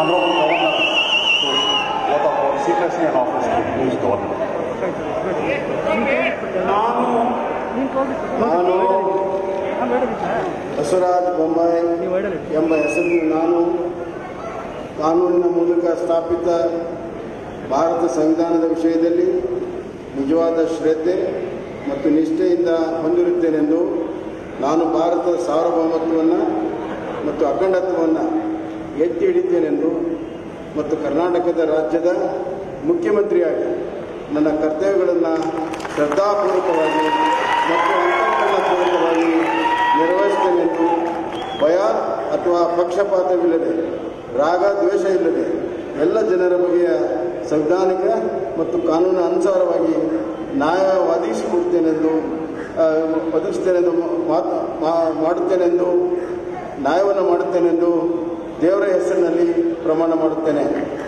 no governor to vote of secrecy and office to who is governor. ನಾನು ನಾನು ಬಸವರಾಜ ಬೊಮ್ಮಾಯಿ ಎಂಬ ಹೆಸರಿನ ನಾನು ಕಾನೂನಿನ ಮೂಲಕ ಸ್ಥಾಪಿತ ಭಾರತ ಸಂವಿಧಾನದ ವಿಷಯದಲ್ಲಿ ನಿಜವಾದ ಶ್ರದ್ಧೆ ಮತ್ತು ನಿಷ್ಠೆಯಿಂದ ಹೊಂದಿರುತ್ತೇನೆಂದು ನಾನು ಭಾರತದ ಸಾರ್ವಭೌಮತ್ವವನ್ನು ಮತ್ತು ಅಖಂಡತ್ವವನ್ನು ಎತ್ತಿ ಹಿಡಿತೇನೆಂದು ಮತ್ತು ಕರ್ನಾಟಕದ ರಾಜ್ಯದ ಮುಖ್ಯಮಂತ್ರಿಯಾಗಿ ನನ್ನ ಕರ್ತವ್ಯಗಳನ್ನು ಶ್ರದ್ಧಾಪೂರ್ವಕವಾಗಿ ಮತ್ತು ಅಂತಃಕರಣಪೂರ್ವಕವಾಗಿ ನಿರ್ವಹಿಸ್ತೇನೆಂದು ಭಯ ಅಥವಾ ಪಕ್ಷಪಾತವಿಲ್ಲದೆ ರಾಗ ದ್ವೇಷ ಇಲ್ಲದೆ ಎಲ್ಲ ಜನರ ಬಗೆಯ ಸಂವಿಧಾನಿಕ ಮತ್ತು ಕಾನೂನು ಅನುಸಾರವಾಗಿ ನ್ಯಾಯ ಒದಗಿಸಿಕೊಡ್ತೇನೆಂದು ಆ, ಒದಗಿಸ್ತೇನೆಂದು ಮಾತು ಮಾ- ಮಾಡುತ್ತೇನೆಂದು ನ್ಯಾಯವನ್ನು ಮಾಡುತ್ತೇನೆಂದು ದೇವರ ಹೆಸರಿನಲ್ಲಿ ಪ್ರಮಾಣ ಮಾಡುತ್ತೇನೆ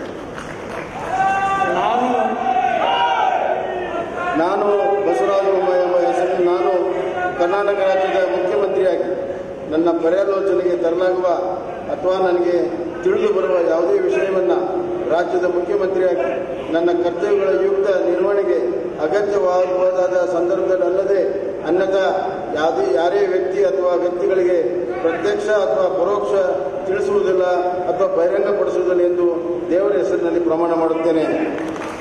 ನಾನು ನಾನು ಬಸವರಾಜ ಬೊಮ್ಮಾಯಿ ಎಂಬ ಹೆಸರಿನ ನಾನು ಕರ್ನಾಟಕ ರಾಜ್ಯದ ಮುಖ್ಯಮಂತ್ರಿಯಾಗಿ ನನ್ನ ಪರ್ಯಾಲೋಚನೆಗೆ ತರಲಾಗುವ ಅಥವಾ ನನಗೆ ತಿಳಿದು ಬರುವ ಯಾವುದೇ ವಿಷಯವನ್ನು ರಾಜ್ಯದ ಮುಖ್ಯಮಂತ್ರಿಯಾಗಿ ನನ್ನ ಕರ್ತವ್ಯಗಳ ಯುಕ್ತ ನಿರ್ವಹಣೆಗೆ ಅಗತ್ಯವಾಗಬಹುದಾದ ಸಂದರ್ಭದಲ್ಲದೆ ಅನ್ಯಥಾ ಯಾವುದೇ ಯಾರೇ ವ್ಯಕ್ತಿ ಅಥವಾ ವ್ಯಕ್ತಿಗಳಿಗೆ ಪ್ರತ್ಯಕ್ಷ ಅಥವಾ ಪರೋಕ್ಷ ತಿಳಿಸುವುದಿಲ್ಲ ಅಥವಾ ಬಹಿರಂಗಪಡಿಸುವುದಿಲ್ಲ ಎಂದು ದೇವರ ಹೆಸರಿನಲ್ಲಿ ಪ್ರಮಾಣ ಮಾಡುತ್ತೇನೆ